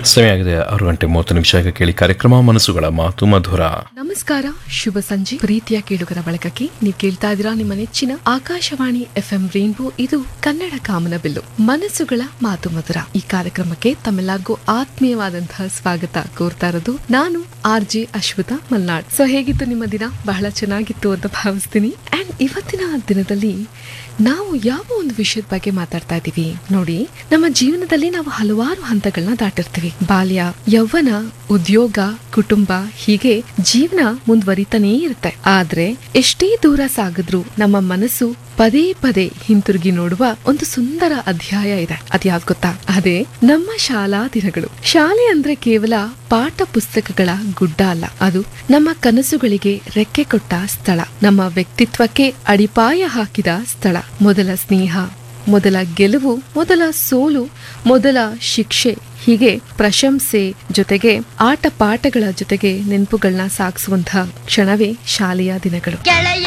ಸಮಯ ಆಗಿದೆ ಆರು ಗಂಟೆ ಮೂವತ್ತು ನಿಮಿಷ ಈಗ ಕೇಳಿ ಕಾರ್ಯಕ್ರಮ ಮನಸ್ಸುಗಳ ಮಾತು ಮಧುರ ನಮಸ್ಕಾರ ಶುಭ ಸಂಜೆ ಪ್ರೀತಿಯ ಕೇಳುಗರ ಬಳಗಕ್ಕೆ ನೀವು ಕೇಳ್ತಾ ಇದ್ದೀರಾ ನಿಮ್ಮ ನೆಚ್ಚಿನ ಆಕಾಶವಾಣಿ ಎಫ್ ಎಂ ರೇನ್ಬೋ ಇದು ಕನ್ನಡ ಕಾಮನ ಬಿಲ್ಲು ಮನಸ್ಸುಗಳ ಮಾತು ಮಧುರ ಈ ಕಾರ್ಯಕ್ರಮಕ್ಕೆ ತಮ್ಮೆಲ್ಲರಿಗೂ ಆತ್ಮೀಯವಾದಂತಹ ಸ್ವಾಗತ ಕೋರ್ತಾ ಇರೋದು ನಾನು R J Ashwatha Malnad so ಹೇಗಿತ್ತು ನಿಮ್ಮ ದಿನ ಬಹಳ ಚೆನ್ನಾಗಿತ್ತು ಅಂತ ಭಾವಿಸ್ತೀನಿ ಅಂಡ್ ಇವತ್ತಿನ ದಿನದಲ್ಲಿ ನಾವು ಯಾವ ಒಂದು ವಿಷಯದ ಬಗ್ಗೆ ಮಾತಾಡ್ತಾ ಇದ್ದೀವಿ ನೋಡಿ ನಮ್ಮ ಜೀವನದಲ್ಲಿ ನಾವು ಹಲವಾರು ಹಂತಗಳನ್ನ ದಾಟಿರ್ತೀವಿ ಬಾಲ್ಯ ಯೌವನ ಉದ್ಯೋಗ ಕುಟುಂಬ ಹೀಗೆ ಜೀವನ ಮುಂದುವರಿತಾನೇ ಇರುತ್ತೆ ಆದ್ರೆ ಎಷ್ಟೇ ದೂರ ಸಾಗಿದ್ರು ನಮ್ಮ ಮನಸ್ಸು ಪದೇ ಪದೇ ಹಿಂತಿರುಗಿ ನೋಡುವ ಒಂದು ಸುಂದರ ಅಧ್ಯಾಯ ಇದೆ ಅದ್ಯಾವ್ದು ಗೊತ್ತಾ ಅದೇ ನಮ್ಮ ಶಾಲಾ ದಿನಗಳು ಶಾಲೆ ಅಂದ್ರೆ ಕೇವಲ ಪಾಠ ಪುಸ್ತಕಗಳ ಗುಡ್ಡ ಅಲ್ಲ ಅದು ನಮ್ಮ ಕನಸುಗಳಿಗೆ ರೆಕ್ಕೆ ಕೊಟ್ಟ ಸ್ಥಳ ನಮ್ಮ ವ್ಯಕ್ತಿತ್ವಕ್ಕೆ ಅಡಿಪಾಯ ಹಾಕಿದ ಸ್ಥಳ ಮೊದಲ ಸ್ನೇಹ ಮೊದಲ ಗೆಲುವು ಮೊದಲ ಸೋಲು ಮೊದಲ ಶಿಕ್ಷೆ ಹೀಗೆ ಪ್ರಶಂಸೆ ಜೊತೆಗೆ ಆಟ ಪಾಠಗಳ ಜೊತೆಗೆ ನೆನಪುಗಳನ್ನ ಸಾಗಿಸುವಂತಹ ಕ್ಷಣವೇ ಶಾಲೆಯ ದಿನಗಳು